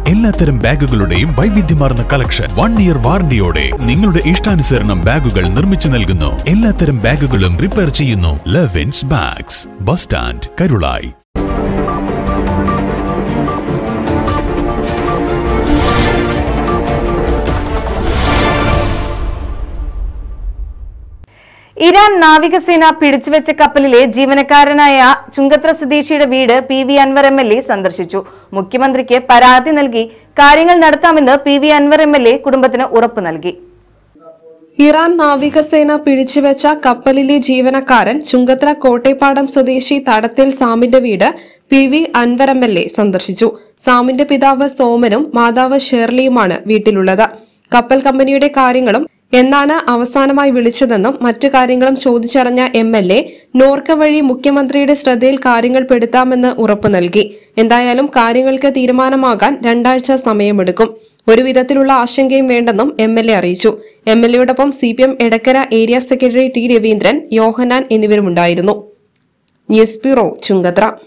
എല്ലാത്തരം ബാഗുകളുടെയും വൈവിധ്യമാർന്ന collection one year വാറണ്ടിയോടെ നിങ്ങളുടെ ഇഷ്ടാനുസരണം ബാഗുകൾ നിർമ്മിച്ചു നൽകുന്നു എല്ലാത്തരം ബാഗുകളും റിപ്പയർ ചെയ്യുന്നു Levins bags bus stand Karulai Iran നാവികസേന പിടിച്ചുവെച്ച കപ്പലിലെ ജീവനക്കാരനായ ചുങ്കത്ര സ്വദേശിയുടെ വീട് P V Anvar M L A സന്ദർശിച്ചു മുഖ്യമന്ത്രിക്ക് പരാതി നൽകി കാര്യങ്ങൾ നടത്താമെന്ന് P V Anvar M L A കുടുംബത്തിന് ഉറപ്പു നൽകി ഇറാൻ നാവികസേന പിടിച്ചുവെച്ച കപ്പലിലെ ജീവനക്കാരൻ ചുങ്കത്ര കോട്ടേപ്പാടം സ്വദേശി തടത്തിൽ സാമിന്റെ വീട് P V Anvar M L A സന്ദർശിച്ചു സാമിന്റെ പിതാവ് സോമനും മാതാവ് ഷേർലിയുമാണ് വീട്ടിലുള്ളത് കപ്പൽ കമ്പനിയുടെ കാര്യങ്ങളും എന്നാണ് അവസാനമായി വിളിച്ചതെന്നും മറ്റു കാര്യങ്ങളും ചോദിച്ചറിഞ്ഞ എം എൽ എ നോർക്ക വഴി മുഖ്യമന്ത്രിയുടെ ശ്രദ്ധയിൽ കാര്യങ്ങൾ പെടുത്താമെന്ന് ഉറപ്പു നൽകി എന്തായാലും കാര്യങ്ങൾക്ക് തീരുമാനമാകാൻ രണ്ടാഴ്ച സമയമെടുക്കും ഒരു വിധത്തിലുള്ള ആശങ്കയും വേണ്ടെന്നും എം എൽ എ അറിയിച്ചു എം എൽ എയോടൊപ്പം C P M Edakkara area secretary T Raveendran Yohannan എന്നിവരുമുണ്ടായിരുന്നു ന്യൂസ് ബ്യൂറോ ചുങ്കത്ര